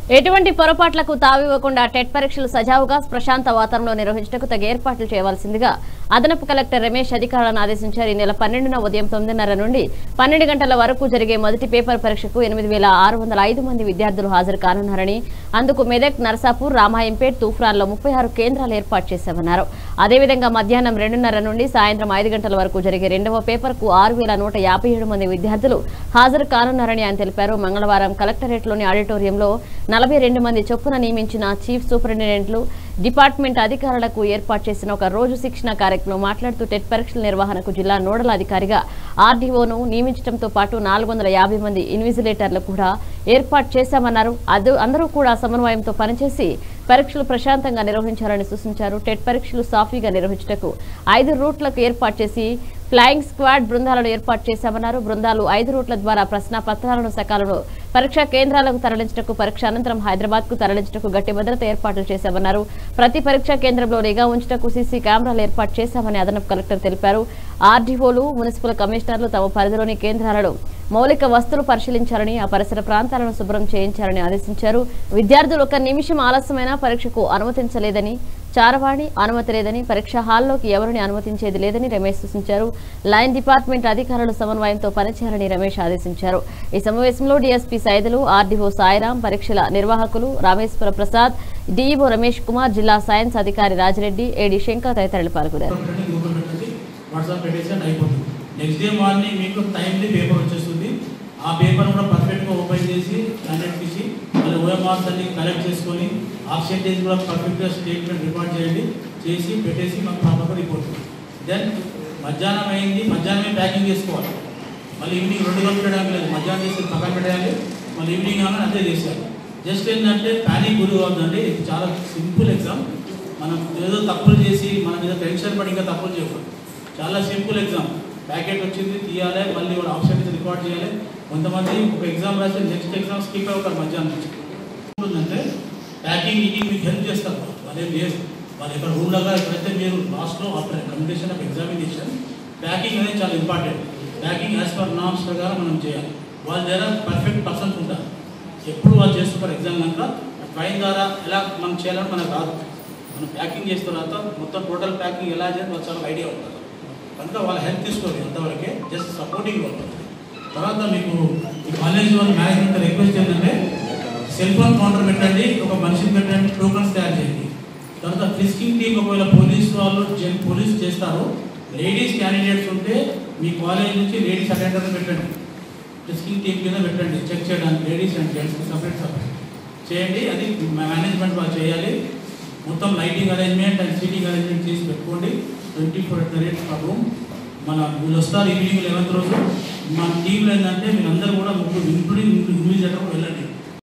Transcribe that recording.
ఎటువంటి పొరపాట్లకు తావివ్వకుండా టెట్ పరీక్షలు సజావుగా ప్రశాంత వాతావరణంలో నిర్వహించడానికి తగ్గ ఏర్పాట్లు చేయవలసిందిగా అదనపు కలెక్టర్ రమేష్ అధికారులను ఆదేశించారు ఈ నెల పన్నెండున ఉదయం తొమ్మిదిన్నర నుండి పన్నెండు గంటల వరకు జరిగే మొదటి పేపర్ పరీక్షకు ఎనిమిది వేల ఆరు వందల ఐదు మంది విద్యార్థులు హాజరు కానున్నారని అందుకు మెదక్ నర్సాపూర్ రామాయంపేట్ తూఫ్రాన్లో ముప్పై ఆరు కేంద్రాలు ఏర్పాటు చేశామన్నారు అదేవిధంగా మధ్యాహ్నం రెండున్నర నుండి సాయంత్రం ఐదు గంటల వరకు జరిగే రెండవ పేపర్కు ఆరు వేల నూట యాభై ఏడు మంది విద్యార్థులు హాజరు కానున్నారని ఆయన తెలిపారు మంగళవారం కలెక్టరేట్లోని ఆడిటోరియంలో నలభై రెండు మంది చొప్పున నియమించిన చీఫ్ సూపరింటెండెంట్లు డిపార్ట్మెంట్ అధికారులకు ఏర్పాటు చేసిన ఒక రోజు శిక్షణ కార్యక్రమం మాట్లాడుతూ టెట్ పరీక్షల నిర్వహణకు జిల్లా నోడల్ అధికారిగా ఆర్డీఓను నియమించడంతో పాటు నాలుగు వందల యాభై మంది ఇన్విజిలేటర్లు కూడా ఏర్పాటు చేశామన్నారు అదు అందరూ కూడా సమన్వయంతో పనిచేసి పరీక్షలు ప్రశాంతంగా నిర్వహించాలని సూచించారు టెట్ పరీక్షలు సాఫీగా నిర్వహించటకు ఐదు రూట్లకు ఏర్పాటు చేసి ఫ్లయింగ్ స్క్వాడ్ బృందాలను ఏర్పాటు చేశామన్నారు బృందాలు ఐదు రూట్ల ద్వారా ప్రశ్న పత్రాలను సకాలంలో పరీక్షా కేంద్రాలకు తరలించటకు పరీక్ష అనంతరం హైదరాబాద్ కు తరలించటకు గట్టి భద్రత ఏర్పాట్లు చేశామన్నారు ప్రతి పరీక్షా కేంద్రంలో నిఘా ఉంచటకు సీసీ కెమెరాలు ఏర్పాటు చేశామని అదనపు కలెక్టర్ తెలిపారు ఆర్డీఓలు మున్సిపల్ కమిషనర్లు తమ పరిధిలోని కేంద్రాలలో మౌలిక వస్తువులు పరిశీలించాలని ఆ పరిసర ప్రాంతాలను శుభ్రం చేయించాలని ఆదేశించారు విద్యార్థులు ఒక నిమిషం ఆలస్యమైన పరీక్షకు అనుమతించలేదని చారవాణి అనుమతి లేదని పరీక్షా హాల్లోకి ఎవరిని అనుమతించేది లేదని రమేష్ సూచించారు లైన్ డిపార్ట్మెంట్ అధికారులు సమన్వయంతో పనిచేయాలని రమేష్ ఆదేశించారు ఈ సమావేశంలో డీఎస్పీ సైదులు ఆర్డీఓ సాయిరాం పరీక్షల నిర్వాహకులు రామేశ్వర ప్రసాద్ డీఈఓ రమేష్ కుమార్ జిల్లా సైన్స్ అధికారి రాజిరెడ్డి ఏడీ శంకర్ తదితరులు పాల్గొన్నారు పెట్టండి గూగుల్ పెట్టండి వాట్సాప్ పెట్టేసి అంటే అయిపోతుంది నెక్స్ట్ డే మార్నింగ్ మీకు టైంలీ పేపర్ వచ్చేస్తుంది ఆ పేపర్ కూడా పర్ఫెక్ట్గా ఓపెన్ చేసి క్యాండిడేట్కి ఇచ్చి మళ్ళీ ఓఎంఆర్స్ అన్ని కలెక్ట్ చేసుకొని ఆబ్సెంటేజ్ కూడా పర్ఫెక్ట్గా స్టేట్మెంట్ రికార్డ్ చేయండి చేసి పెట్టేసి మాకు ప్రాపర్గా రిపోర్ట్ దెన్ మధ్యాహ్నం అయింది మధ్యాహ్నమే ప్యాకింగ్ చేసుకోవాలి మళ్ళీ ఈవినింగ్ రెండు గంటలు పెట్టడానికి లేదు మధ్యాహ్నం చేసి పక్కన పెట్టేయాలి మళ్ళీ ఈవినింగ్ కాగానే అంతే చేసేయాలి జస్ట్ ఏంటంటే ప్యానిక్ గురి అవుతుందండి ఇది చాలా సింపుల్ ఎగ్జామ్ మనం ఏదో తప్పులు చేసి మనం ఏదో టెన్షన్ పడి ఇంకా తప్పులు చేయకూడదు చాలా సింపుల్ ఎగ్జామ్ ప్యాకెట్ వచ్చింది తీయాలి మళ్ళీ వాడు ఆప్షన్ రికార్డ్ చేయాలి కొంతమంది ఒక ఎగ్జామ్ రాస్తే నెక్స్ట్ ఎగ్జామ్ స్కిప్ అవుతారు మధ్యాహ్నం నుంచి ఉంటుందంటే ప్యాకింగ్ ఈటింగ్ మీకు హెల్ప్ చేస్తారు వాళ్ళు. వాళ్ళేం లేదు వాళ్ళు ఇక్కడ రూమ్ లాగా ఎక్కడైతే మీరు లాస్ట్లో after completion of examination packing అనేది చాలా important packing as per norms ప్రకారం మనం చేయాలి వాళ్ళ దగ్గర పర్ఫెక్ట్ పర్సన్స్ ఉంటారు ఎప్పుడు వాళ్ళు చేస్తుంటారు ఎగ్జామ్ కనుక ట్రైన్ ద్వారా ఎలా మనం చేయాలని మనకు రాదు మనం ప్యాకింగ్ చేసిన తర్వాత మొత్తం టోటల్ ప్యాకింగ్ ఎలా చేయాలి వాళ్ళకి చాలా ఐడియా ఉంటుంది కనుక వాళ్ళ హెల్ప్ తీసుకోవాలి అంతవరకే జస్ట్ సపోర్టింగ్ ఉంటుంది తర్వాత మీకు ఈ కాలేజ్ వాళ్ళ మేనేజ్మెంట్ రిక్వెస్ట్ ఏంటంటే సెల్ ఫోన్ కౌంటర్ పెట్టండి ఒక మనిషిని పెట్టండి టోకన్స్ తయారు చేయండి తర్వాత ఫ్రిస్కింగ్ టీం ఒకవేళ పోలీస్ వాళ్ళు జెన్ పోలీస్ చేస్తారు లేడీస్ క్యాండిడేట్స్ ఉంటే మీ కాలేజ్ నుంచి లేడీస్ అటెండర్ పెట్టండి ఫ్రిస్కింగ్ టీం కింద పెట్టండి చెక్ చేయడానికి లేడీస్ అండ్ జెంట్స్కి సపరేట్ సపరేట్ చేయండి అది మేనేజ్మెంట్ వాళ్ళు చేయాలి మొత్తం lighting arrangement and seating arrangement చేసి పెట్టుకోండి twenty four at the rate per room మన వీళ్ళు వస్తారు ఈవినింగ్ లెవెన్త్ రోజు మన టీంలో ఏంటంటే మీరందరూ కూడా ముగ్గురు ఇంక్లూడింగ్ ఇన్విజిలేటర్ వెళ్ళండి